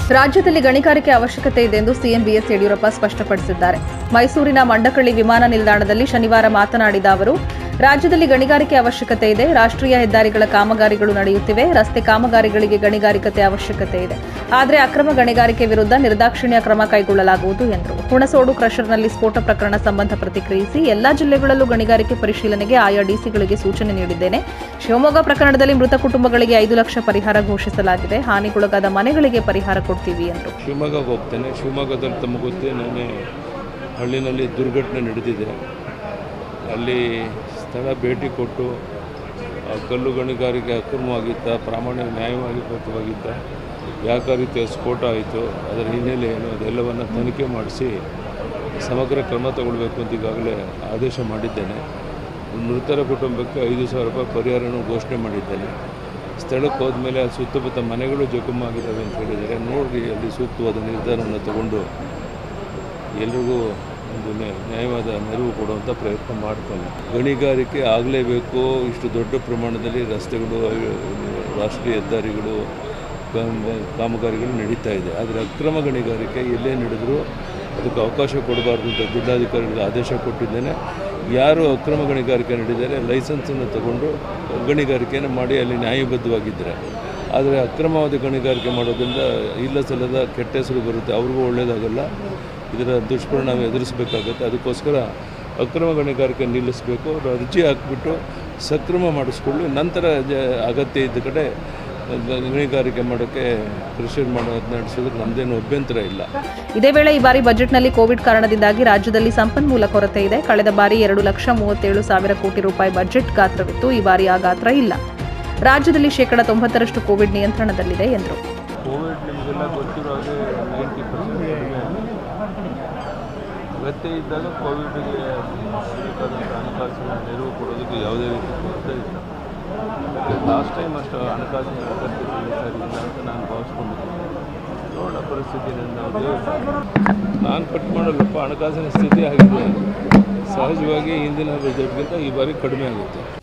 ರಾಜ್ಯದಲ್ಲಿ ಗಣಿಗಾರಿಕೆ ಅವಶ್ಯಕತೆ ಇದೆ ಎಂದು ಸಿಎಂ ಬಿಎಸ್ ಯಡಿಯೂರಪ್ಪ ಸ್ಪಷ್ಟಪಡಿಸಿದ್ದಾರೆ ಮೈಸೂರಿನ ಮಂಡಕಳ್ಳಿ ವಿಮಾನ ನಿಲ್ದಾಣದಲ್ಲಿ ಶನಿವಾರ ಮಾತನಾಡಿದ ಅವರು ರಾಜ್ಯದಲ್ಲಿ ಗಣಿಗಾರಿಕೆ ಅವಶ್ಯಕತೆ ಇದೆ ರಾಷ್ಟ್ರೀಯ ಹೆದ್ದಾರಿಗಳ ಕಾಮಗಾರಿಗಳು ನಡೆಯುತ್ತಿವೆ ರಸ್ತೆ ಕಾಮಗಾರಿಗಳಿಗೆ ಗಣಿಗಾರಿಕತೆ ಅವಶ್ಯಕತೆ ಇದೆ ಆದರೆ ಅಕ್ರಮ ಗಣಿಗಾರಿಕೆ ವಿರುದ್ಧ ನಿರ್ದಾಕ್ಷಿಣ್ಯ ಕ್ರಮ ಕೈಗೊಳ್ಳಲಾಗುವುದು ಎಂದರು ಹುಣಸೋಡು ಕ್ರಷರ್ನಲ್ಲಿ ಸ್ಫೋಟ ಪ್ರಕರಣ ಸಂಬಂಧ ಪ್ರತಿಕ್ರಿಯಿಸಿ ಎಲ್ಲಾ ಜಿಲ್ಲೆಗಳಲ್ಲೂ ಗಣಿಗಾರಿಕೆ ಪರಿಶೀಲನೆಗೆ ಆಯಾ ಡಿಸಿಗಳಿಗೆ ಸೂಚನೆ ನೀಡಿದ್ದೇನೆ ಶಿವಮೊಗ್ಗ ಪ್ರಕರಣದಲ್ಲಿ ಮೃತ ಕುಟುಂಬಗಳಿಗೆ ಐದು ಲಕ್ಷ ಪರಿಹಾರ ಘೋಷಿಸಲಾಗಿದೆ ಹಾನಿಗೊಳಗಾದ ಮನೆಗಳಿಗೆ ಪರಿಹಾರ ಕೊಡ್ತೀವಿ ಎಂದರು ಶಿವಮೊಗ್ಗಕ್ಕೆ ಹೋಗ್ತೇನೆ ಶಿವಮೊಗ್ಗದಲ್ಲಿ ತಮಗೆ ಗೊತ್ತೇ ನಾನೇ ಹಳ್ಳಿನಲ್ಲಿ ದುರ್ಘಟನೆ ನಡೆದಿದೆ ಅಲ್ಲಿ ಸ್ಥಳ ಭೇಟಿ ಕೊಟ್ಟು ಆ ಕಲ್ಲು ಗಣಿಗಾರಿಕೆ ಅಕ್ರಮವಾಗಿದ್ದ ಪ್ರಾಮಾಣಿಕ ನ್ಯಾಯವಾಗಿ ಬದ್ಧವಾಗಿದ್ದ ಯಾವ ರೀತಿಯ ಸ್ಫೋಟ ಆಯಿತು ಅದರ ಹಿನ್ನೆಲೆ ಏನು ಅದೆಲ್ಲವನ್ನು ತನಿಖೆ ಮಾಡಿಸಿ ಸಮಗ್ರ ಕ್ರಮ ತಗೊಳ್ಬೇಕು ಅಂತ ಈಗಾಗಲೇ ಆದೇಶ ಮಾಡಿದ್ದೇನೆ ಮೃತರ ಕುಟುಂಬಕ್ಕೆ ಐದು ಸಾವಿರ ರೂಪಾಯಿ ಪರಿಹಾರನೂ ಘೋಷಣೆ ಮಾಡಿದ್ದೇನೆ ಸ್ಥಳಕ್ಕೆ ಹೋದ್ಮೇಲೆ ಅಲ್ಲಿ ಸುತ್ತಮುತ್ತ ಮನೆಗಳು ಜಖಮಾಗಿದ್ದಾವೆ ಅಂತ ಹೇಳಿದರೆ ನೋಡಿ ಅಲ್ಲಿ ಸೂಕ್ತವಾದ ನಿರ್ಧಾರವನ್ನು ತಗೊಂಡು ಎಲ್ರಿಗೂ ಒಂದು ನ್ಯಾ- ನ್ಯಾಯವಾದ ನೆರವು ಕೊಡುವಂಥ ಪ್ರಯತ್ನ ಮಾಡ್ತೇನೆ ಗಣಿಗಾರಿಕೆ ಆಗಲೇಬೇಕು ಇಷ್ಟು ದೊಡ್ಡ ಪ್ರಮಾಣದಲ್ಲಿ ರಸ್ತೆಗಳು ರಾಷ್ಟ್ರೀಯ ಹೆದ್ದಾರಿಗಳು ಕಾಮ- ಕಾಮಗಾರಿಗಳು ನಡೀತಾ ಇದೆ ಆದರೆ ಅಕ್ರಮ ಗಣಿಗಾರಿಕೆ ಎಲ್ಲೇ ನಡೆದರೂ ಅದಕ್ಕೆ ಅವಕಾಶ ಕೊಡಬಾರ್ದು ಅಂತ ಜಿಲ್ಲಾಧಿಕಾರಿಗಳಿಗೆ ಆದೇಶ ಕೊಟ್ಟಿದ್ದೇನೆ ಯಾರು ಅಕ್ರಮ ಗಣಿಗಾರಿಕೆ ನಡೆದಿದ್ದಾರೆ ಲೈಸೆನ್ಸನ್ನು ತಗೊಂಡು ಗಣಿಗಾರಿಕೆಯನ್ನು ಮಾಡಿ ಅಲ್ಲಿ ನ್ಯಾಯಬದ್ಧವಾಗಿದ್ದರೆ ಆದರೆ ಅಕ್ರಮವಾದ ಗಣಿಗಾರಿಕೆ ಮಾಡೋದ್ರಿಂದ ಇಲ್ಲ ಸಲ್ಲದ ಕೆಟ್ಟ ಹೆಸರು ಬರುತ್ತೆ ಅವ್ರಿಗೂ ಒಳ್ಳೆಯದಾಗಲ್ಲ ಇದರ ದುಷ್ಪರಿಣಾಮ ಎದುರಿಸಬೇಕಾಗತ್ತೆ ಅದಕ್ಕೋಸ್ಕರ ಅಕ್ರಮ ಗಣಿಗಾರಿಕೆ ನಿಲ್ಲಿಸಬೇಕು ಅವ್ರು ಅರ್ಜಿ ಹಾಕಿಬಿಟ್ಟು ಸಕ್ರಮ ಮಾಡಿಸ್ಕೊಳ್ಳಿ ನಂತರ ಜ ಅಗತ್ಯ ಇದ್ದ ಕಡೆ ಗಣಿಗಾರಿಕೆ ಮಾಡೋಕ್ಕೆ ಕೃಷಿ ಮಾಡೋದು ನಡೆಸೋದಕ್ಕೆ ನಮ್ಮದೇನು ಅಭ್ಯಂತರ ಇಲ್ಲ ಇದೇ ವೇಳೆ ಈ ಬಾರಿ ಬಜೆಟ್ನಲ್ಲಿ ಕೋವಿಡ್ ಕಾರಣದಿಂದಾಗಿ ರಾಜ್ಯದಲ್ಲಿ ಸಂಪನ್ಮೂಲ ಕೊರತೆ ಇದೆ ಕಳೆದ ಬಾರಿ ಎರಡು ಲಕ್ಷ ಮೂವತ್ತೇಳು ಸಾವಿರ ಕೋಟಿ ರೂಪಾಯಿ ಬಜೆಟ್ ಗಾತ್ರವಿತ್ತು ಈ ಬಾರಿ ಆ ಗಾತ್ರ ಇಲ್ಲ ರಾಜ್ಯದಲ್ಲಿ ಶೇಕಡ ತೊಂಬತ್ತರಷ್ಟು ಕೋವಿಡ್ ನಿಯಂತ್ರಣದಲ್ಲಿದೆ ಎಂದರು ಕೋವಿಡ್ ನಿಮಗೆಲ್ಲ ಗೊತ್ತಿರೋ ಹಾಗೆ ನೈಂಟಿ ಪರ್ಸೆಂಟ್ ಅಗತ್ಯ ಇದ್ದಾಗ ಕೋವಿಡ್ಗೆ ಬೇಕಾದಂಥ ಹಣಕಾಸಿನ ನೆರವು ಕೊಡೋದಕ್ಕೆ ಯಾವುದೇ ರೀತಿ ಕೊರತೆ ಇಲ್ಲ ಲಾಸ್ಟ್ ಟೈಮ್ ಅಷ್ಟು ಹಣಕಾಸಿನ ಅಗತ್ಯತೆ ಸರಿ ಇಲ್ಲ ಅಂತ ನಾನು ಭಾವಿಸ್ಕೊಂಡಿದ್ದೀನಿ ನೋಡೋಣ ಪರಿಸ್ಥಿತಿ ನಾವು ದೇವರು ನಾನು ಕಟ್ ಮಾಡಲ್ಲಪ್ಪ ಹಣಕಾಸಿನ ಸ್ಥಿತಿ ಆಗಿದೆ ಸಹಜವಾಗಿ ಹಿಂದಿನ ಬಜೆಟ್ಗಿಂತ ಈ ಬಾರಿ ಕಡಿಮೆ ಆಗುತ್ತೆ